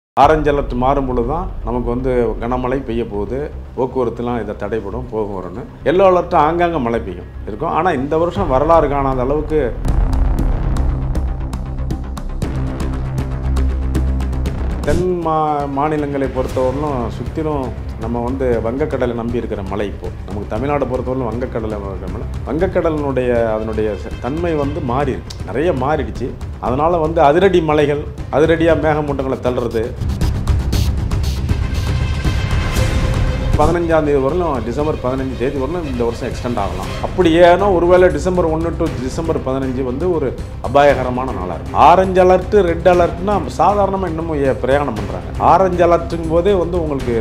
orange alert மாறும் பொழுது தான் நமக்கு வந்து கனமழை பெய்ய போகுது போக்குவரத்துலாம் இதை தடைப்படும் போகும் வரும்னு எல்லோ அலர்ட் ஆங்காங்கே மழை பெய்யும் இருக்கும் ஆனால் இந்த வருஷம் வரலாறு காணாத அளவுக்கு தென் மா மாநிலங்களை பொறுத்தவரையிலும் சுற்றிலும் நம்ம வந்து வங்கக்கடலை நம்பி இருக்கிற மழை இப்போ நமக்கு தமிழ்நாடு பொறுத்தவரையிலும் வங்கக்கடலை இருக்கிற மழை வங்கக்கடலினுடைய அதனுடைய ச- தன்மை வந்து மாறி இருக்கு நிறைய மாறிடுச்சு அதனால் வந்து அதிரடி மலைகள் அதிரடியாக மேகமூட்டங்களை தள்ளுறது பதினஞ்சாம் தேதி வரலும் டிசம்பர் பதினஞ்சு தேதி வரலும் இந்த வருஷம் எக்ஸ்டெண்ட் ஆகலாம் அப்படி ஏன்னா ஒருவேளை டிசம்பர் ஒன்று டு டிசம்பர் பதினஞ்சு வந்து ஒரு அபாயகரமான நாளாக இருக்கும் ஆரஞ்சு அலர்ட் ரெட் அலர்ட்னா சாதாரணமாக இன்னமும் ஏ- பிரயாணம் பண்ணுறாங்க ஆரஞ்சு அலர்ட்டுங்கும் போதே வந்து உங்களுக்கு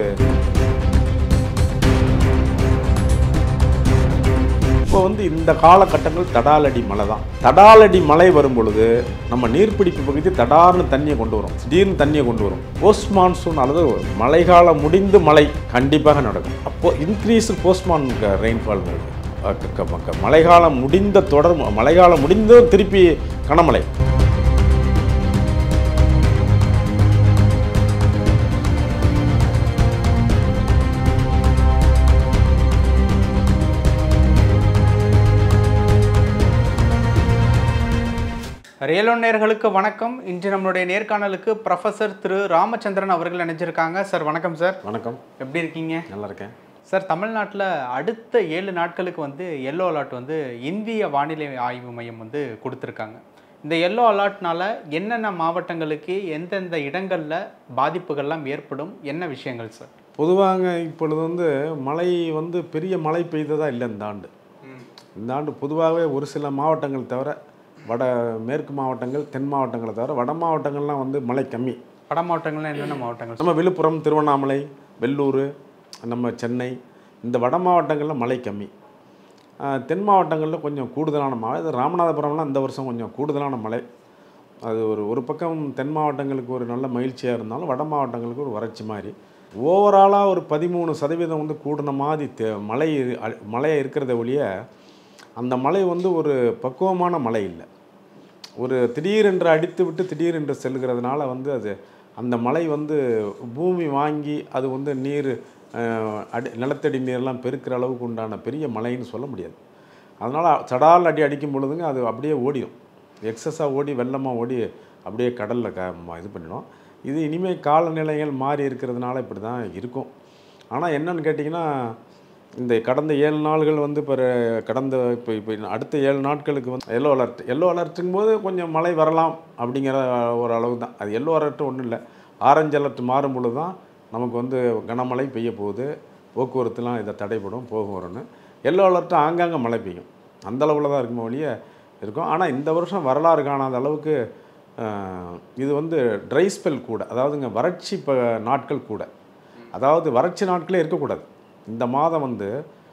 இப்போ வந்து இந்த காலகட்டங்கள் தடாலடி மழை தான் தடாலடி மழை வரும் பொழுது நம்ம நீர்பிடிப்பு பகுதி தடார்னு தண்ணியை கொண்டு வரும் திடீர்னு தண்ணியை கொண்டு வரும் போஸ்ட் மான்சூன் அல்லது மழைக்காலம் முடிந்து மழை கண்டிப்பாக நடக்கும் அப்போ இன்க்ரீஸ் போஸ்ட்மான் ரெயின்ஃபால் மழைக்காலம் முடிந்த தொடர் மழைக்காலம் முடிந்தும் திருப்பி கனமழை ரியலோ நேர்களுக்கு வணக்கம் இன்று நம்மளுடைய நேர்காணலுக்கு ப்ரொஃபசர் திரு ராமச்சந்திரன் அவர்கள் நினைச்சிருக்காங்க சார் வணக்கம் சார் வணக்கம் எப்படி இருக்கீங்க நல்லா இருக்கேன் சார் தமிழ்நாட்டில் அடுத்த ஏழு நாட்களுக்கு வந்து எல்லோ அலர்ட் வந்து இந்திய வானிலை ஆய்வு மையம் வந்து கொடுத்துருக்காங்க இந்த எல்லோ அலர்ட்னால என்னென்ன மாவட்டங்களுக்கு எந்தெந்த இடங்களில் பாதிப்புகள்லாம் ஏற்படும் என்ன விஷயங்கள் சார் பொதுவாக இப்பொழுது வந்து மழை வந்து பெரிய மழை பெய்ததா இல்லை இந்த ஆண்டு இந்த ஆண்டு பொதுவாகவே ஒரு சில மாவட்டங்கள் தவிர வட மேற்கு மாவட்டங்கள் தென் மாவட்டங்களை தவிர வட மாவட்டங்கள்லாம் வந்து மழை கம்மி வட மாவட்டங்கள்லாம் என்னென்ன மாவட்டங்கள் நம்ம விழுப்புரம் திருவண்ணாமலை வெள்ளூர் நம்ம சென்னை இந்த வட மாவட்டங்களில் மழை கம்மி ஆஹ் தென் மாவட்டங்களில் கொஞ்சம் கூடுதலான மழை இது ராமநாதபுரம்லாம் இந்த வருஷம் கொஞ்சம் கூடுதலான மழை அது ஒரு ஒரு பக்கம் தென் மாவட்டங்களுக்கு ஒரு நல்ல மகிழ்ச்சியாக இருந்தாலும் வட மாவட்டங்களுக்கு ஒரு வறட்சி மாதிரி ஓவராலாக ஒரு பதிமூணு சதவீதம் வந்து கூடின மாதிரி தே- மழை இரு- அ- மழையாக இருக்கிறத ஒழிய அந்த மழை வந்து ஒரு பக்குவமான மழை இல்லை ஒரு திடீரென்று அடித்து விட்டு திடீரென்று செல்கிறதுனால வந்து அது அந்த மழை வந்து பூமி வாங்கி அது வந்து நீர் அஹ், அடி நிலத்தடி நீர்லாம் பெருக்கிற அளவுக்கு உண்டான பெரிய மழைன்னு சொல்ல முடியாது அதனால் சடால் அடி அடிக்கும் பொழுதுங்க அது அப்படியே ஓடிடும் எக்ஸஸாக ஓடி வெள்ளமாக ஓடி அப்படியே கடலில் க ம- இது பண்ணிடும் இது இனிமேல் காலநிலைகள் மாறி இருக்கிறதுனால இப்படி தான் இருக்கும் ஆனால் என்னன்னு கேட்டிங்கன்னா இந்த கடந்த ஏழு நாள்கள் வந்து இப்போ கடந்த இப்போ இப்போ அடுத்த ஏழு நாட்களுக்கு வந்து எல்லோ அலர்ட் எல்லோ அலர்ட்டுங்கும் போது கொஞ்சம் மழை வரலாம் அப்படிங்கிற ஒரு அளவு தான் அது எல்லோ அலர்ட் ஒன்றும் இல்லை ஆரஞ்சு அலர்ட் மாறும் பொழுது தான் நமக்கு வந்து கனமழை பெய்ய போகுது போக்குவரத்துலாம் இதை தடைப்படும் போகும் வரும்னு எல்லோ அலர்ட் ஆங்காங்கே மழை பெய்யும் அந்த அளவில் தான் இருக்குமே ஒழிய இருக்கும் ஆனால் இந்த வருஷம் வரலாறு காணாத அளவுக்கு ஆஹ், இது வந்து ட்ரை ஸ்பெல் கூட அதாவதுங்க வறட்சி ப நாட்கள் கூட அதாவது வறட்சி நாட்களே இருக்கக்கூடாது இந்த மாதம் வந்து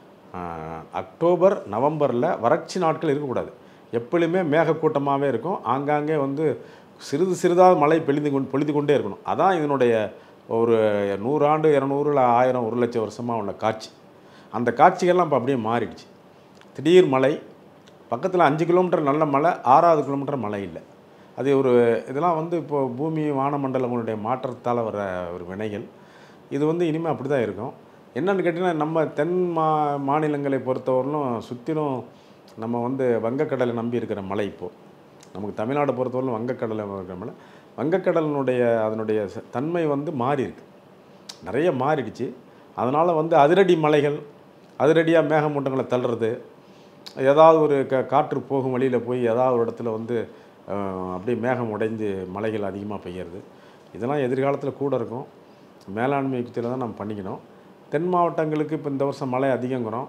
ஆஹ், அக்டோபர் நவம்பரில் வறட்சி நாட்கள் இருக்கக்கூடாது எப்பொழுதுமே மேகக்கூட்டமாகவே இருக்கும் ஆங்காங்கே வந்து சிறிது சிறிதாக மழை பொழிந்து கொண்டு பொழிந்து கொண்டே இருக்கணும் அதான் இதனுடைய ஒரு நூறாண்டு இரநூறு இல்லை ஆயிரம் ஒரு லட்சம் வருஷமாக உள்ள காட்சி அந்த காட்சிகள்லாம் இப்போ அப்படியே மாறிடுச்சு திடீர் மழை பக்கத்தில் அஞ்சு கிலோமீட்டர் நல்ல மழை ஆறாவது கிலோமீட்டர் மழை இல்லை அது ஒரு இதெல்லாம் வந்து இப்போ பூமி வானமண்டலங்களுடைய மாற்றத்தால் வர ஒரு வினைகள் இது வந்து இனிமேல் அப்படி தான் இருக்கும் என்னன்னு கேட்டிங்கன்னா நம்ம தென் மா மாநிலங்களை பொறுத்தவரையிலும் சுற்றிலும் நம்ம வந்து வங்கக்கடலை நம்பி இருக்கிற மழை இப்போது நமக்கு தமிழ்நாடு பொறுத்தவரையிலும் வங்கக்கடலை இருக்கிற மழை வங்கக்கடலினுடைய அதனுடைய ச- தன்மை வந்து மாறி இருக்கு நிறைய மாறிடுச்சு அதனால் வந்து அதிரடி மலைகள் அதிரடியாக மேகமூட்டங்களை தள்ளுறது ஏதாவது ஒரு க காற்று போகும் வழியில் போய் ஏதாவது ஒரு இடத்துல வந்து அஹ், அப்படியே மேகம் உடைந்து மலைகள் அதிகமாக பெய்யறது இதெல்லாம் எதிர்காலத்தில் கூட இருக்கும் மேலாண்மை யுக்தியில் தான் நம்ம பண்ணிக்கணும் தென் மாவட்டங்களுக்கு இப்போ இந்த வருஷம் மழை அதிகங்கிறோம்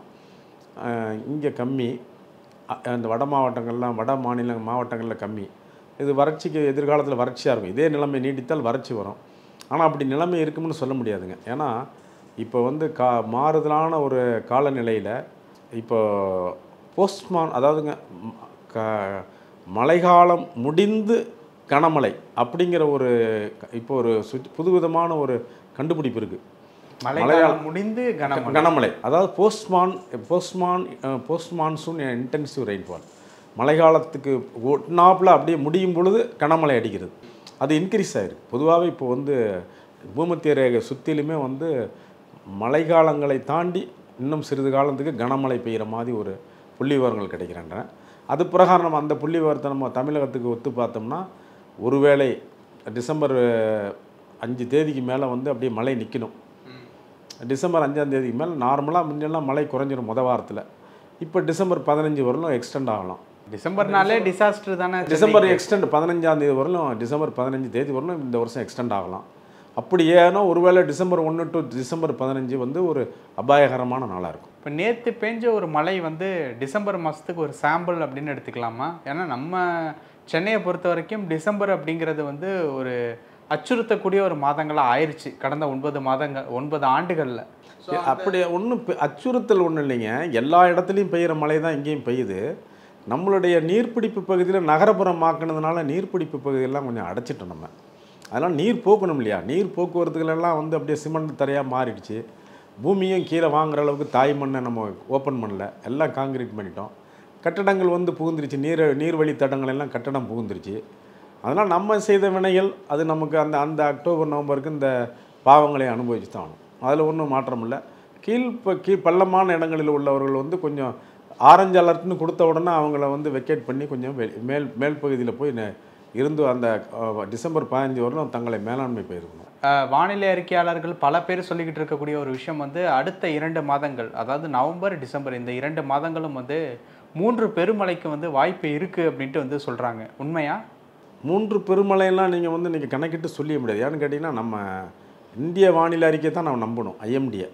இங்கே கம்மி அ- அந்த வட மாவட்டங்கள்லாம் வட மாநில மாவட்டங்களில் கம்மி இது வறட்சிக்கு எதிர்காலத்தில் வறட்சியாக இருக்கும் இதே நிலைமை நீடித்தால் வறட்சி வரும் ஆனால் அப்படி நிலைமை இருக்கும்னு சொல்ல முடியாதுங்க ஏன்னா இப்போ வந்து கா மாறுதலான ஒரு காலநிலையில் இப்போ போஸ்ட்மான் அதாவதுங்க ம், க மழைக்காலம் முடிந்து கனமழை அப்படிங்கிற ஒரு க- இப்போ ஒரு சுத் புதுவிதமான ஒரு கண்டுபிடிப்பு இருக்குது மழைக்காலம் முடிந்து கனமழை கனமழை அதாவது போஸ்ட்மான் போஸ்ட்மான் போஸ்ட் மான்சூன் இன்டென்சிவ் ரெயின்ஃபால் மழைக்காலத்துக்கு ஒட்னாப்பில் அப்படியே முடியும் பொழுது கனமழை அடிக்கிறது அது இன்க்ரீஸ் ஆயிருக்கு பொதுவாகவே இப்போ வந்து பூமத்திய ரேகை சுற்றிலுமே வந்து மழைக்காலங்களை தாண்டி இன்னும் சிறிது காலத்துக்கு கனமழை பெய்கிற மாதிரி ஒரு புள்ளி விவரங்கள் கிடைக்கின்றன அது பிரகாரம் நம்ம அந்த புள்ளி விவரத்தை நம்ம தமிழகத்துக்கு ஒத்து பார்த்தோம்னா ஒருவேளை டிசம்பர் அஞ்சு தேதிக்கு மேலே வந்து அப்படியே மழை நிற்கணும் டிசம்பர் அஞ்சாம் தேதிக்கு மேலே நார்மலாக முன்னெல்லாம் மழை குறைஞ்சிரும் முத வாரத்தில் இப்போ டிசம்பர் பதினஞ்சு வரலும் எக்ஸ்டெண்ட் ஆகலாம் டிசம்பர்னாலே டிசாஸ்டர் தானே டிசம்பர் எக்ஸ்டெண்ட் பதினஞ்சாம் தேதி வரலும் டிசம்பர் பதினஞ்சு தேதி வரலும் இந்த வருஷம் எக்ஸ்டெண்ட் ஆகலாம் அப்படி ஏன்னா ஒருவேளை டிசம்பர் ஒன்று டு டிசம்பர் பதினஞ்சு வந்து ஒரு அபாயகரமான நாளாக இருக்கும் இப்போ நேற்று பெஞ்ச ஒரு மழை வந்து டிசம்பர் மாதத்துக்கு ஒரு சாம்பிள் அப்படின்னு எடுத்துக்கலாமா ஏன்னா நம்ம சென்னையை பொறுத்த வரைக்கும் டிசம்பர் அப்படிங்கிறது வந்து ஒரு அச்சுறுத்தக்கூடிய ஒரு மாதங்களாக ஆயிடுச்சு கடந்த ஒன்பது மாதங்கள் ஒன்பது ஆண்டுகளில் அப்படி ஒன்றும் அச்சுறுத்தல் ஒன்றும் இல்லைங்க எல்லா இடத்துலையும் பெய்கிற மழை தான் இங்கேயும் பெய்யுது நம்மளுடைய நீர்பிடிப்பு பகுதியில் நகரப்புறம் ஆக்குனதுனால நீர்பிடிப்பு பகுதியெல்லாம் கொஞ்சம் அடைச்சிட்டோம் நம்ம அதனால் நீர் போக்கணும் இல்லையா நீர் போக்குவரத்துகளெல்லாம் வந்து அப்படியே சிமெண்ட் தரையாக மாறிடுச்சு பூமியும் கீழே வாங்குற அளவுக்கு தாய் மண்ணை நம்ம ஓப்பன் பண்ணல எல்லாம் காங்கிரீட் பண்ணிட்டோம் கட்டடங்கள் வந்து புகுந்துருச்சு நீர் நீர்வழி தடங்கள் எல்லாம் கட்டடம் புகுந்துருச்சு அதனால் நம்ம செய்த வினைகள் அது நமக்கு அந்த அந்த அக்டோபர் நவம்பருக்கு இந்த பாவங்களை அனுபவிச்சு தான் ஆகணும் அதில் ஒன்றும் மாற்றம் இல்லை கீழ் ப- கீழ் பள்ளமான இடங்களில் உள்ளவர்கள் வந்து கொஞ்சம் ஆரஞ்சு அலர்ட்னு கொடுத்த உடனே அவங்கள வந்து வெக்கேட் பண்ணி கொஞ்சம் வெளி- மேல் மேல் பகுதியில் போய் நெ- இருந்து அந்த அஹ், டிசம்பர் பதினஞ்சு வரலும் தங்களை மேலாண்மை போயிருக்கணும் அஹ், வானிலை அறிக்கையாளர்கள் பல பேர் சொல்லிக்கிட்டு இருக்கக்கூடிய ஒரு விஷயம் வந்து அடுத்த இரண்டு மாதங்கள் அதாவது நவம்பர் டிசம்பர் இந்த இரண்டு மாதங்களும் வந்து மூன்று பெருமழைக்கு வந்து வாய்ப்பு இருக்குது அப்படின்ட்டு வந்து சொல்கிறாங்க உண்மையா மூன்று பெருமழையெல்லாம் நீங்கள் வந்து நீங்கள் கணக்கிட்டு சொல்லிய முடியாது ஏன்னு கேட்டிங்கன்னா நம்ம இந்திய வானிலை அறிக்கை தான் நம்ம நம்பணும் ஐஎம்டியை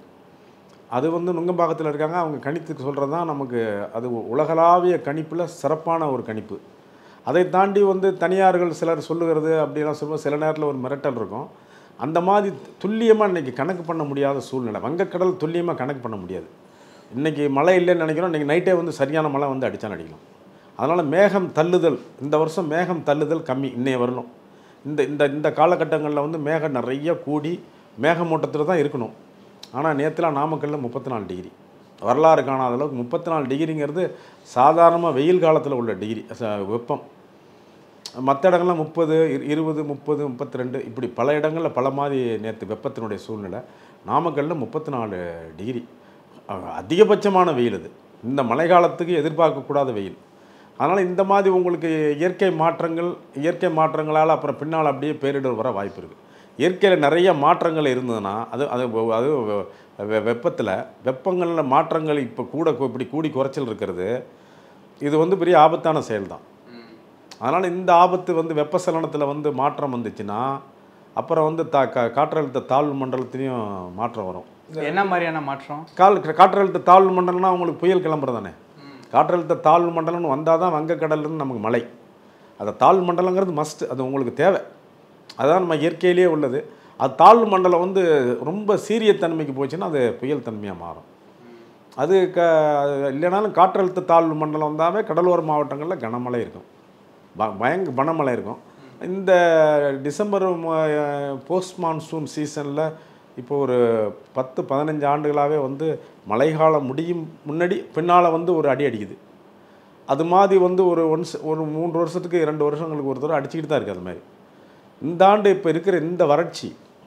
அது வந்து நுங்கம்பாக்கத்தில் இருக்காங்க அவங்க கணித்துக்கு சொல்கிறது தான் நமக்கு அது உலகளாவிய கணிப்பில் சிறப்பான ஒரு கணிப்பு அதை தாண்டி வந்து தனியார்கள் சிலர் சொல்லுகிறது அப்படிலாம் சொல்லுவோம் சில நேரத்தில் ஒரு மிரட்டல் இருக்கும் அந்த மாதிரி துல்லியமாக இன்றைக்கி கணக்கு பண்ண முடியாத சூழ்நிலை வங்கக்கடல் துல்லியமாக கணக்கு பண்ண முடியாது இன்றைக்கி மழை இல்லைன்னு நினைக்கிறோம் இன்றைக்கி நைட்டே வந்து சரியான மழை வந்து அடித்தா அடிக்கலாம் அதனால் மேகம் தள்ளுதல் இந்த வருஷம் மேகம் தள்ளுதல் கம்மி இன்னைய வரலும் இந்த இந்த இந்த காலகட்டங்களில் வந்து மேகம் நிறைய கூடி மேகமூட்டத்தில் தான் இருக்கணும் ஆனால் நேற்றுலாம் நாமக்கல்லில் முப்பத்தி நாலு டிகிரி வரலாறு காணாத அளவுக்கு முப்பத்தி நாலு டிகிரிங்கிறது சாதாரணமாக வெயில் காலத்தில் உள்ள டிகிரி ச- வெப்பம் மற்ற இடங்கள்லாம் முப்பது இருபது முப்பது முப்பத்தி ரெண்டு இப்படி பல இடங்களில் பல மாதிரி நேற்று வெப்பத்தினுடைய சூழ்நிலை நாமக்கல்லில் முப்பத்தி நாலு டிகிரி அஹ் அதிகபட்சமான வெயில் அது இந்த மழை காலத்துக்கு எதிர்பார்க்கக்கூடாத வெயில் அதனால் இந்த மாதிரி உங்களுக்கு இயற்கை மாற்றங்கள் இயற்கை மாற்றங்களால் அப்புறம் பின்னால் அப்படியே பேரிடர் வர வாய்ப்பு இருக்குது இயற்கையில் நிறைய மாற்றங்கள் இருந்ததுன்னா அது அது அது வெப்பத்தில் வெப்பங்களில் மாற்றங்கள் இப்போ கூட இப்படி கூடி குறைச்சல் இருக்கிறது இது வந்து பெரிய ஆபத்தான செயல் தான் அதனால் இந்த ஆபத்து வந்து வெப்பசலனத்தில் வந்து மாற்றம் வந்துச்சுன்னா அப்புறம் வந்து தா கா காற்றழுத்த தாழ்வு மண்டலத்துலேயும் மாற்றம் வரும் என்ன மாதிரியான மாற்றம் கால் காற்றழுத்த தாழ்வு மண்டலம்னா உங்களுக்கு புயல் கிளம்புறது தானே காற்றழுத்த தாழ்வு மண்டலம்னு வந்தால் தான் வங்கக்கடல்லேருந்து நமக்கு மழை அந்த தாழ்வு மண்டலங்கிறது மஸ்ட் அது உங்களுக்கு தேவை அதுதான் நம்ம இயற்கையிலேயே உள்ளது அது தாழ்வு மண்டலம் வந்து ரொம்ப சீரிய தன்மைக்கு போச்சுன்னா அது புயல் தன்மையாக மாறும் அது க இல்லைனாலும் காற்றழுத்த தாழ்வு மண்டலம் வந்தாவே கடலோர மாவட்டங்களில் கனமழை இருக்கும் ப பயங்க கனமழை இருக்கும் இந்த டிசம்பர் போஸ்ட் மான்சூன் சீசனில் இப்போ ஒரு பத்து பதினஞ்சு ஆண்டுகளாகவே வந்து மழைக்காலம் முடியும் முன்னாடி பின்னால் வந்து ஒரு அடி அடிக்குது அது மாதிரி வந்து ஒரு ஒன்ஸ் ஒரு மூன்று வருஷத்துக்கு இரண்டு வருஷங்களுக்கு ஒரு தடவை அடிச்சுக்கிட்டு தான் இருக்குது அது மாதிரி இந்த ஆண்டு இப்போ இருக்கிற இந்த வறட்சி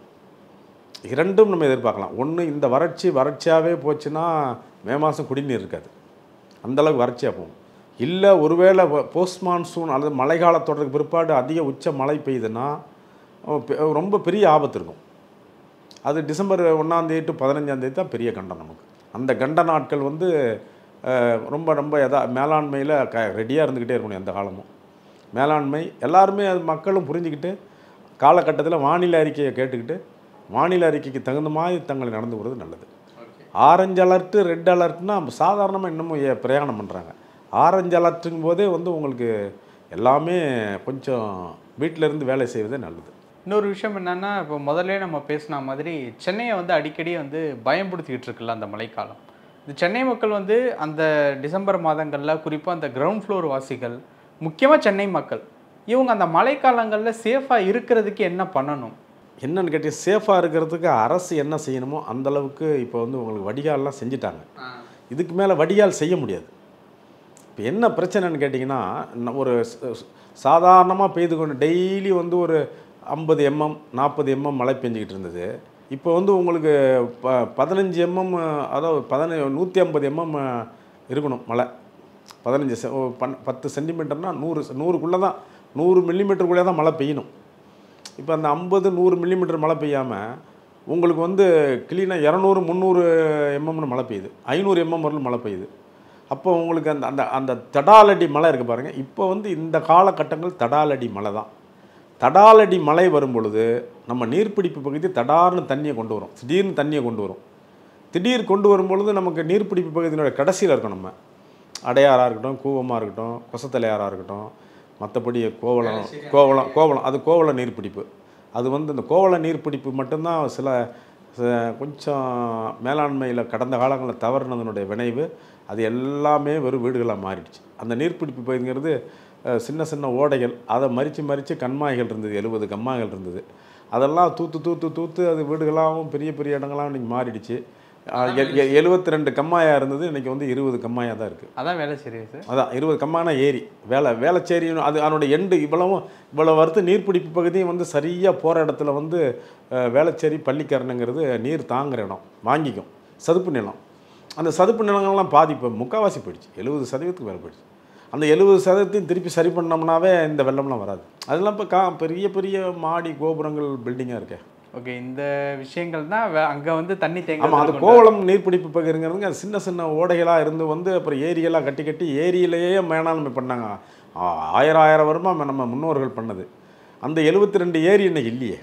இரண்டும் நம்ம எதிர்பார்க்கலாம் ஒன்று இந்த வறட்சி வறட்சியாகவே போச்சுன்னா மே மாதம் குடிநீர் இருக்காது அந்த அளவுக்கு வறட்சியாக போகும் இல்லை ஒருவேளை போஸ்ட் மான்சூன் அல்லது மழை காலத்தொடருக்கு பிற்பாடு அதிக உச்ச மழை பெய்யுதுன்னா அஹ் பெ- ரொம்ப பெரிய ஆபத்து இருக்கும் அது டிசம்பர் ஒன்றாந்தேதி டு பதினஞ்சாந்தேதி தான் பெரிய கண்டம் நமக்கு அந்த கண்ட நாட்கள் வந்து அஹ், ரொம்ப ரொம்ப எதா மேலாண்மையில் க ரெடியாக இருந்துக்கிட்டே இருக்கணும் எந்த காலமும் மேலாண்மை எல்லாருமே அது மக்களும் புரிஞ்சுக்கிட்டு காலகட்டத்தில் வானிலை அறிக்கையை கேட்டுக்கிட்டு வானிலை அறிக்கைக்கு தகுந்த மாதிரி தங்களை நடந்து கொள்வது நல்லது ஆரஞ்சு அலர்ட்டு ரெட் அலர்ட்னா சாதாரணமாக இன்னமும் ஏ- பிரயாணம் பண்ணுறாங்க ஆரஞ்சு அலர்ட்டுங்கும் போதே வந்து உங்களுக்கு எல்லாமே கொஞ்சம் வீட்டில இருந்து வேலை செய்வதே நல்லது இன்னொரு விஷயம் என்னன்னா இப்போ முதல்ல நம்ம பேசின மாதிரி சென்னையை வந்து அடிக்கடி வந்து பயன்படுத்திக்கிட்டு இருக்குல்ல அந்த மழைக்காலம் இந்த சென்னை மக்கள் வந்து அந்த டிசம்பர் மாதங்களில் குறிப்பாக அந்த கிரவுண்ட் ஃப்ளோர் வாசிகள் முக்கியமாக சென்னை மக்கள் இவங்க அந்த மழைக்காலங்களில் சேஃபாக இருக்கிறதுக்கு என்ன பண்ணணும் என்னன்னு கேட்டி சேஃபாக இருக்கிறதுக்கு அரசு என்ன செய்யணுமோ அந்த அளவுக்கு இப்போ வந்து உங்களுக்கு வடிகால்லாம் செஞ்சுட்டாங்க இதுக்கு மேலே வடிகால் செய்ய முடியாது இப்போ என்ன பிரச்சனைன்னு கேட்டிங்கன்னா ந- ஒரு சாதாரணமாக பெய்து கொண்டு டெய்லி வந்து ஒரு ஐம்பது எம்எம் நாற்பது எம்எம் மழை பெஞ்சிக்கிட்டு இருந்தது இப்போ வந்து உங்களுக்கு ப பதினஞ்சு எம்எம் அதாவது பதின நூற்றி ஐம்பது எம்எம் இருக்கணும் மழை பதினஞ்சு செ- ஓ, பன் பத்து சென்டிமீட்டர்னா நூறு நூறுக்குள்ளே தான் நூறு மில்லிமீட்டருக்குள்ளே தான் மழை பெய்யணும் இப்போ அந்த ஐம்பது நூறு மில்லிமீட்டர் மழை பெய்யாமல் உங்களுக்கு வந்து கிளீனாக இரநூறு முந்நூறு எம்எம்னு மழை பெய்யுது ஐநூறு எம்எம் வரலும் மழை பெய்யுது அப்போ உங்களுக்கு அந்த அந்த அந்த தடாலடி மழை இருக்குது பாருங்கள் இப்போ வந்து இந்த காலகட்டங்கள் தடாலடி மழை தான் தடாலடி மழை வரும் பொழுது நம்ம நீர்பிடிப்பு பகுதி தடார்னு தண்ணியை கொண்டு வரும் திடீர்னு தண்ணியை கொண்டு வரும் திடீர் கொண்டு வரும் பொழுது நமக்கு நீர்பிடிப்பு பகுதியினுடைய கடைசியில் இருக்கணும் நம்ம அடையாறாக இருக்கட்டும் கூவமாக இருக்கட்டும் கொசத்தலையாறாக இருக்கட்டும் மற்றபடி கோவளம் கோவளம் கோவளம் அது கோவள நீர்பிடிப்பு அது வந்து இந்த கோவள நீர்பிடிப்பு மட்டும்தான் சில ச- கொஞ்சம் மேலாண்மையில் கடந்த காலங்களில் தவறுனதனுடைய விளைவு அது எல்லாமே வெறும் வீடுகளாக மாறிடுச்சு அந்த நீர்பிடிப்பு பகுதிங்கிறது அஹ், சின்ன சின்ன ஓடைகள் அதை மறித்து மறித்து கண்மாய்கள் இருந்தது எழுபது கம்மாய்கள் இருந்தது அதெல்லாம் தூத்து தூத்து தூத்து அது வீடுகளாகவும் பெரிய பெரிய இடங்களாகவும் இன்றைக்கி மாறிடுச்சு எழுபத்தி ரெண்டு கம்மாயாக இருந்தது இன்றைக்கி வந்து இருபது கம்மாயாக தான் இருக்குது அதான் வேலை சரியா சார் அதான் இருபது கம்மான ஏரி வேலை வேளச்சேரி அது அதனுடைய எண்டு இவ்வளவும் இவ்வளோ வருத்து நீர்பிடிப்பு பகுதியும் வந்து சரியாக போகிற இடத்துல வந்து அஹ், வேளச்சேரி பள்ளிக்கரணுங்கிறது நீர் தாங்குற இடம் வாங்கிக்கும் சதுப்பு நிலம் அந்த சதுப்பு நிலங்கள்லாம் பாதிப்பு முக்கால்வாசி போயிடுச்சு எழுபது சதவீதத்துக்கு மேலே போயிடுச்சு அந்த எழுபது சதவீதத்தையும் திருப்பி சரி பண்ணோம்னாவே இந்த வெள்ளம்லாம் வராது அதெல்லாம் இப்போ கா பெரிய பெரிய மாடி கோபுரங்கள் பில்டிங்காக இருக்கே ஓகே இந்த விஷயங்கள் தான் அங்கே வந்து தண்ணி ஆமாம் அது தேங்க கோவளம் நீர்பிடிப்பு பகுதிங்கிறதுங்க அது சின்ன சின்ன ஓடைகளாக இருந்து வந்து அப்புறம் ஏரியெல்லாம் கட்டி கட்டி ஏரியிலேயே மேலாண்மை பண்ணாங்க ஆ- ஆயிரம் ஆயிரம் வருமா நம்ம முன்னோர்கள் பண்ணது அந்த எழுபத்தி ரெண்டு ஏரி இன்னைக்கு இல்லையே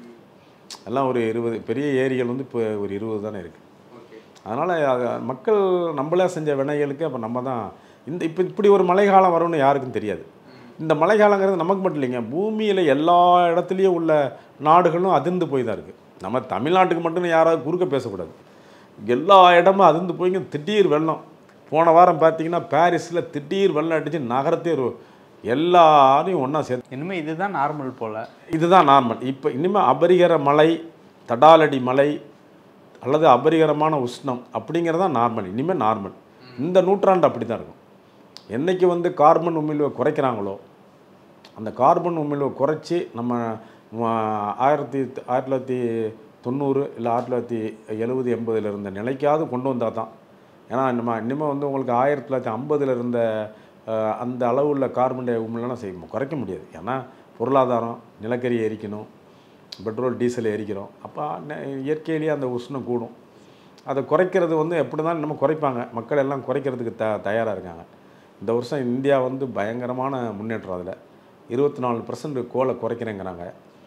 எல்லாம் ஒரு இருபது பெரிய ஏரிகள் வந்து இப்போ ஒரு இருபது தானே இருக்குது அதனால் அது மக்கள் நம்மளே செஞ்ச வினைகளுக்கு அப்போ நம்ம தான் இந்த இப்போ இப்படி ஒரு மழைக்காலம் வரும்னு யாருக்கும் தெரியாது இந்த மழைக்காலங்கிறது நமக்கு மட்டும் இல்லைங்க பூமியில் எல்லா இடத்துலையும் உள்ள நாடுகளும் அதிர்ந்து போய் தான் இருக்குது நம்ம தமிழ்நாட்டுக்கு மட்டும் யாராவது குறுக்க பேசக்கூடாது எல்லா இடமும் அதிர்ந்து போய்ங்க திடீர் வெள்ளம் போன வாரம் பார்த்தீங்கன்னா பாரிஸில் திடீர் வெள்ளம் அடித்து நகரத்தே ஒரு எல்லாரையும் ஒன்றா சேர்த்து இனிமே இதுதான் நார்மல் போல இதுதான் நார்மல் இப்போ இனிமேல் அபரிகர மழை தடாலடி மழை அல்லது அபரிகரமான உஷ்ணம் அப்படிங்கிறது தான் நார்மல் இனிமேல் நார்மல் இந்த நூற்றாண்டு அப்படி தான் இருக்கும் என்னைக்கு வந்து கார்பன் உமிழ்வை குறைக்கிறாங்களோ அந்த கார்பன் உமிழ்வை குறைச்சி நம்ம ம, ஆயிரத்தி ஆயிரத்தி தொள்ளாயிரத்தி தொண்ணூறு இல்லை ஆயிரத்தி தொள்ளாயிரத்தி எழுபது எண்பதில் இருந்த நிலைக்காவது கொண்டு வந்தால் தான் ஏன்னா நம்ம இனிமேல் வந்து உங்களுக்கு ஆயிரத்தி தொள்ளாயிரத்தி ஐம்பதில் இருந்த அஹ், அந்த அளவு உள்ள கார்பன் டை உமிழ்லாம் செய்ய குறைக்க முடியாது ஏன்னா பொருளாதாரம் நிலக்கரி எரிக்கணும் பெட்ரோல் டீசல் எரிக்கிறோம் அப்போ நெ- இயற்கையிலேயே அந்த உஷ்ணம் கூடும் அதை குறைக்கிறது வந்து எப்படி தான் நம்ம குறைப்பாங்க மக்கள் எல்லாம் குறைக்கிறதுக்கு த தயாராக இருக்காங்க இந்த வருஷம் இந்தியா வந்து பயங்கரமான முன்னேற்றம் அதில் இருபத்தி நாலு பர்சன்ட் கோலை குறைக்கிறேங்கிறாங்க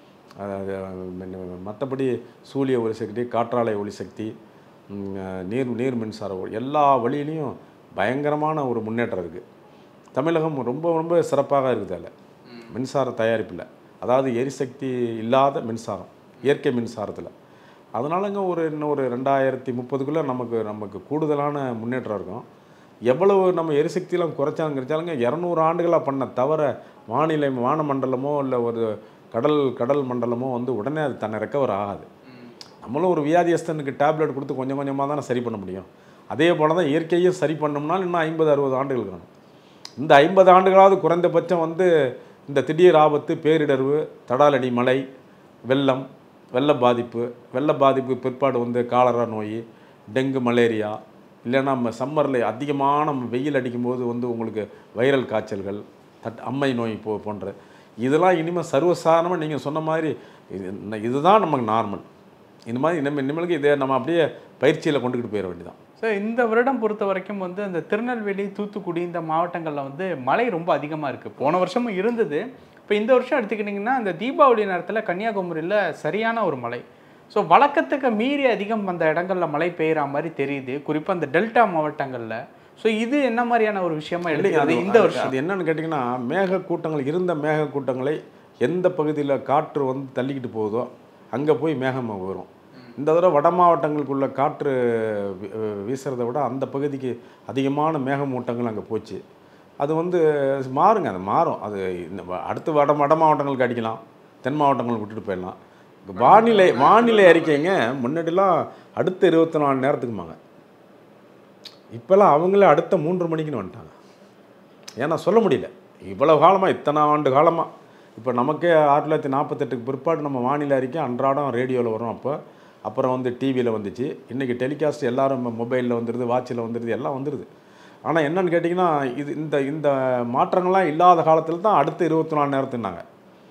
அது மற்றபடி சூரிய ஒளிசக்தி காற்றாலை ஒளிசக்தி ம், நீர் நீர் மின்சார ஒளி எல்லா வழியிலையும் பயங்கரமான ஒரு முன்னேற்றம் இருக்குது தமிழகம் ரொம்ப ரொம்ப சிறப்பாக இருக்குது அதில் மின்சார தயாரிப்பில் அதாவது எரிசக்தி இல்லாத மின்சாரம் இயற்கை மின்சாரத்தில் அதனாலங்க ஒரு இன்னும் ஒரு ரெண்டாயிரத்தி முப்பதுக்குள்ளே நமக்கு நமக்கு கூடுதலான முன்னேற்றம் இருக்கும் எவ்வளவு நம்ம எரிசக்தியெல்லாம் குறைச்சாலும் குறைச்சாலுங்க இரநூறு ஆண்டுகளாக பண்ண தவிர வானிலை வானமண்டலமோ இல்லை ஒரு கடல் கடல் மண்டலமோ வந்து உடனே அது தன்னை ரெக்கவர் ஆகாது நம்மளும் ஒரு வியாதியஸ்தனுக்கு டேப்லெட் கொடுத்து கொஞ்சம் கொஞ்சமாக தானே சரி பண்ண முடியும் அதே போல தான் இயற்கையும் சரி பண்ணோம்னா இன்னும் ஐம்பது அறுபது ஆண்டுகள் இருக்கணும் இந்த ஐம்பது ஆண்டுகளாவது குறைந்தபட்சம் வந்து இந்த திடீர் ஆபத்து பேரிடர்வு தடாலடி மழை வெள்ளம் வெள்ள பாதிப்பு வெள்ள பாதிப்பு பிற்பாடு வந்து காலரா நோய் டெங்கு மலேரியா இல்லைன்னா நம்ம சம்மரில் அதிகமான வெயில் அடிக்கும்போது வந்து உங்களுக்கு வைரல் காய்ச்சல்கள் தட் அம்மை நோய் போ போன்ற இதெல்லாம் இனிமேல் சர்வசாதாரணமாக நீங்கள் சொன்ன மாதிரி இது இதுதான் நமக்கு நார்மல் இந்த மாதிரி இனிமேல் இனிமேலுக்கு இதை நம்ம அப்படியே பயிற்சியில் கொண்டுக்கிட்டு போயிட வேண்டியதான் ஸோ இந்த வருடம் பொறுத்த வரைக்கும் வந்து அந்த திருநெல்வேலி தூத்துக்குடி இந்த மாவட்டங்களில் வந்து மழை ரொம்ப அதிகமாக இருக்குது போன வருஷமும் இருந்தது இப்போ இந்த வருஷம் எடுத்துக்கிட்டிங்கன்னா இந்த தீபாவளி நேரத்தில் கன்னியாகுமரியில் சரியான ஒரு மழை ஸோ வழக்கத்துக்கு மீறி அதிகம் அந்த இடங்களில் மழை பெய்கிற மாதிரி தெரியுது குறிப்பாக அந்த டெல்டா மாவட்டங்களில் ஸோ இது என்ன மாதிரியான ஒரு விஷயமா இல்லைங்க எடுத்துக்கிறது அது இந்த அது- வருஷம் அது என்னன்னு கேட்டிங்கன்னா மேக கூட்டங்கள் இருந்த மேக கூட்டங்களை எந்த பகுதியில் காற்று வந்து தள்ளிக்கிட்டு போகுதோ அங்கே போய் மேகம் வரும் இந்த தடவை வட மாவட்டங்களுக்குள்ள காற்று வீ- வீசுறதை விட அந்த பகுதிக்கு அதிகமான மேகமூட்டங்கள் அங்கே போச்சு அது வந்து மாறுங்க அது மாறும் அது இந்த வ- அடுத்து வட வட மாவட்டங்களுக்கு அடிக்கலாம் தென் மாவட்டங்களுக்கு விட்டுட்டு போயிடலாம் வானிலை வானிலை அறிக்கைங்க முன்னாடிலாம் அடுத்த இருபத்தி நாலு நேரத்துக்குமாங்க இப்போல்லாம் அவங்களே அடுத்த மூன்று மணிக்குன்னு வந்துட்டாங்க ஏன்னா சொல்ல முடியல இவ்வளவு காலமாக இத்தனை ஆண்டு காலமாக இப்போ நமக்கே ஆயிரத்தி தொள்ளாயிரத்தி நாற்பத்தெட்டுக்கு பிற்பாடு நம்ம வானிலை அறிக்கை அன்றாடம் ரேடியோவில் வரும் அப்போ அப்புறம் வந்து டிவியில் வந்துச்சு இன்றைக்கி டெலிகாஸ்ட் எல்லாரும் மொபைலில் வந்துடுது வாட்சில் வந்துடுது எல்லாம் வந்துடுது ஆனால் என்னன்னு கேட்டிங்கன்னா இது இந்த இந்த மாற்றங்கள்லாம் இல்லாத காலத்தில் தான் அடுத்த இருபத்தி நாலு நேரத்துனாங்க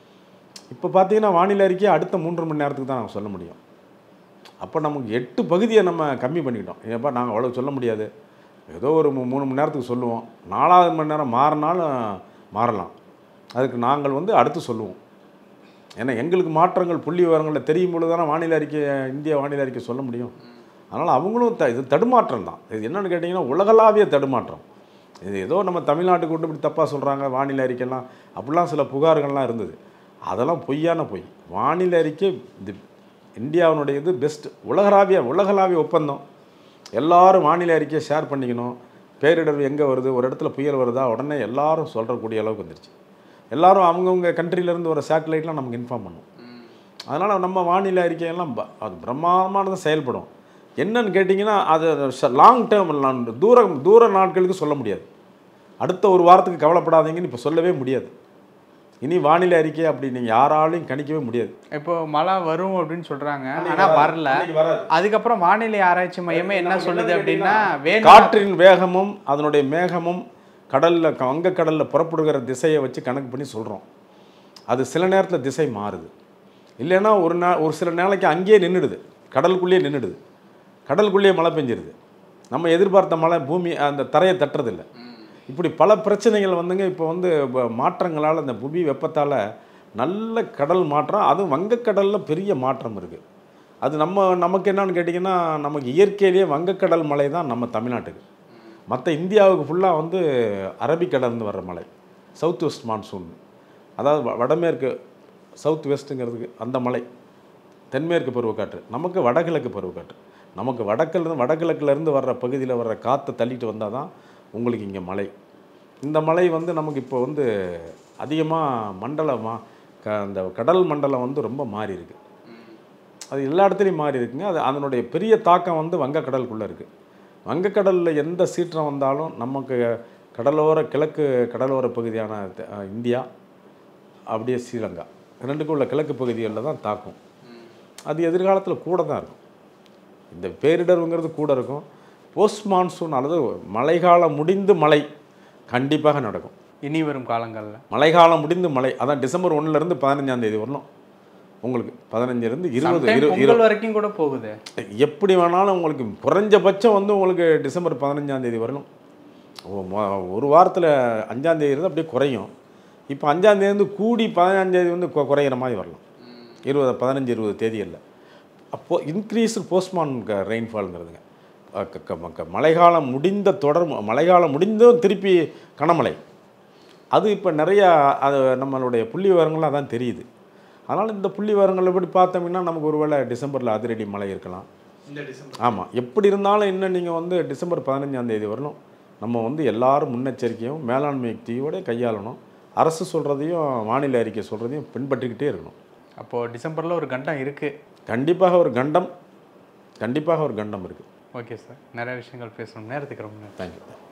இப்போ பார்த்தீங்கன்னா வானிலை அறிக்கையை அடுத்த மூன்று மணி நேரத்துக்கு தான் நாங்கள் சொல்ல முடியும் அப்போ நமக்கு எட்டு பகுதியை நம்ம கம்மி பண்ணிக்கிட்டோம் ஏப்பா நாங்கள் அவ்வளோ சொல்ல முடியாது ஏதோ ஒரு மூ- மூணு மணி நேரத்துக்கு சொல்லுவோம் நாலாவது மணி நேரம் மாறினாலும் மாறலாம் அதுக்கு நாங்கள் வந்து அடுத்து சொல்லுவோம் ஏன்னா எங்களுக்கு மாற்றங்கள் புள்ளி விவரங்களில் தெரியும் பொழுது தானே வானிலை அறிக்கை இந்திய வானிலை அறிக்கை சொல்ல முடியும் அதனால் அவங்களும் த இது தடுமாற்றம் தான் இது என்னென்னு கேட்டிங்கன்னா உலகளாவிய தடுமாற்றம் இது ஏதோ நம்ம தமிழ்நாட்டுக்கு விட்டு இப்படி தப்பாக சொல்கிறாங்க வானிலை அறிக்கைலாம் அப்படிலாம் சில புகார்கள்லாம் இருந்தது அதெல்லாம் பொய்யான பொய் வானிலை அறிக்கை இது இந்தியாவினுடைய இது பெஸ்ட் உலகளாவிய உலகளாவிய ஒப்பந்தம் எல்லாரும் வானிலை அறிக்கையை ஷேர் பண்ணிக்கணும் பேரிடர் எங்கே வருது ஒரு இடத்துல புயல் வருதா உடனே எல்லாரும் சொல்கிறக்கூடிய அளவுக்கு வந்துருச்சு எல்லாரும் அவங்கவுங்க கண்ட்ரிலேருந்து வர சேட்டலைட்லாம் நமக்கு இன்ஃபார்ம் பண்ணும் அதனால் நம்ம வானிலை அறிக்கையெல்லாம் ப- அது பிரம்மாண்டமானது செயல்படும் என்னன்னு கேட்டிங்கன்னா அது லாங் டேர்ம் தூர தூர நாட்களுக்கு சொல்ல முடியாது அடுத்த ஒரு வாரத்துக்கு கவலைப்படாதீங்கன்னு இப்போ சொல்லவே முடியாது இனி வானிலை அறிக்கை அப்படி நீங்கள் யாராலையும் கணிக்கவே முடியாது இப்போ மழை வரும் அப்படின்னு சொல்றாங்க ஆனா வரல வராது அதுக்கப்புறம் வானிலை ஆராய்ச்சி மையமே என்ன சொல்லுது அப்படின்னா வேணும் காற்றின் வேகமும் அதனுடைய மேகமும் கடலில் வங்கக்கடலில் புறப்படுகிற திசையை வச்சு கணக்கு பண்ணி சொல்கிறோம் அது சில நேரத்தில் திசை மாறுது இல்லைன்னா ஒரு நா ஒரு சில நாளைக்கு அங்கேயே நின்றுடுது கடலுக்குள்ளேயே நின்றுடுது கடலுக்குள்ளேயே மழை பெஞ்சிருது நம்ம எதிர்பார்த்த மழை பூமி அந்த தரையை தட்டுறதில்ல இப்படி பல பிரச்சனைகள் வந்துங்க இப்போ வந்து ப- மாற்றங்களால் அந்த புவி வெப்பத்தால் நல்ல கடல் மாற்றம் அதுவும் வங்கக்கடலில் பெரிய மாற்றம் இருக்குது அது நம்ம நமக்கு என்னன்னு கேட்டிங்கன்னா நமக்கு இயற்கையிலேயே வங்கக்கடல் மழை தான் நம்ம தமிழ்நாட்டுக்கு மற்ற இந்தியாவுக்கு ஃபுல்லாக வந்து அரபிக்கடல்னு வர்ற மழை சவுத் வெஸ்ட் மான்சூன் அதாவது வ- வடமேற்கு சவுத் வெஸ்ட்டுங்கிறதுக்கு அந்த மலை தென்மேற்கு பருவக்காற்று நமக்கு வடகிழக்கு பருவக்காற்று நமக்கு வடக்கிலிருந்து வடகிழக்குலேருந்து வர்ற பகுதியில் வர்ற காற்றை தள்ளிட்டு வந்தால் தான் உங்களுக்கு இங்கே மழை இந்த மழை வந்து நமக்கு இப்போ வந்து அதிகமாக மண்டலமாக க அந்த கடல் மண்டலம் வந்து ரொம்ப மாறி இருக்கு அது எல்லா இடத்துலையும் மாறி இருக்குங்க அது அதனுடைய பெரிய தாக்கம் வந்து வங்கக்கடலுக்குள்ளே இருக்குது வங்கக்கடலில் எந்த சீற்றம் வந்தாலும் நமக்கு கடலோர கிழக்கு கடலோர பகுதியான த- அஹ் இந்தியா அப்படியே ஸ்ரீலங்கா ரெண்டுக்கும் உள்ள கிழக்கு பகுதிகளில் தான் தாக்கும் அது எதிர்காலத்தில் கூட தான் இருக்கும் இந்த பேரிடருங்கிறது கூட இருக்கும் போஸ்ட் மான்சூன் அல்லது மழைக்காலம் முடிந்து மழை கண்டிப்பாக நடக்கும் இனி வரும் காலங்கள்ல மழைக்காலம் முடிந்து மழை அதான் டிசம்பர் ஒன்றுலேருந்து பதினஞ்சாம் தேதி வரணும் உங்களுக்கு பதினஞ்சுலேருந்து இருபது Sometime இரு பொங்கல் வரைக்கும் கூட போகுது எப்படி வேணாலும் உங்களுக்கு குறைஞ்சபட்சம் வந்து உங்களுக்கு டிசம்பர் பதினஞ்சாம் தேதி வரணும் ஒ- மொ- ஒரு வாரத்தில் அஞ்சாம் தேதி இருந்து அப்படியே குறையும் இப்போ அஞ்சாம் தேதி வந்து கூடி பதினஞ்சாம் தேதி வந்து கு- குறையிற மாதிரி வரலாம் இருபது பதினஞ்சு இருபது தேதிகளில் அப்போது இன்க்ரீஸ் போஸ்ட்மான் ரெயின்ஃபால்ங்கிறதுங்க அஹ் க- க- க- மழைக்காலம் முடிந்த தொடர் மழைக்காலம் முடிந்தும் திருப்பி கனமழை அது இப்போ நிறையா அது நம்மளுடைய புள்ளி விவரங்கள்லாம் அதான் தெரியுது அதனால் இந்த புள்ளி விவரங்களை எப்படி பார்த்தோம்னா நமக்கு ஒருவேளை டிசம்பரில் அதிரடி மழை இருக்கலாம் இந்த டிசம்பர் ஆமாம் எப்படி இருந்தாலும் இன்னும் நீங்கள் வந்து டிசம்பர் பதினஞ்சாம் தேதி வரணும் நம்ம வந்து எல்லாரும் முன்னெச்சரிக்கையும் மேலாண்மை யுக்தியோட கையாளணும் அரசு சொல்கிறதையும் வானிலை அறிக்கை சொல்கிறதையும் பின்பற்றிக்கிட்டே இருக்கணும் அப்போ டிசம்பர்ல ஒரு கண்டம் இருக்கு கண்டிப்பாக ஒரு கண்டம் கண்டிப்பாக ஒரு கண்டம் இருக்குது ஓகே சார் நிறைய விஷயங்கள் பேசணும் நேரத்துக்கு ரொம்ப நன்றி தேங்க்யூ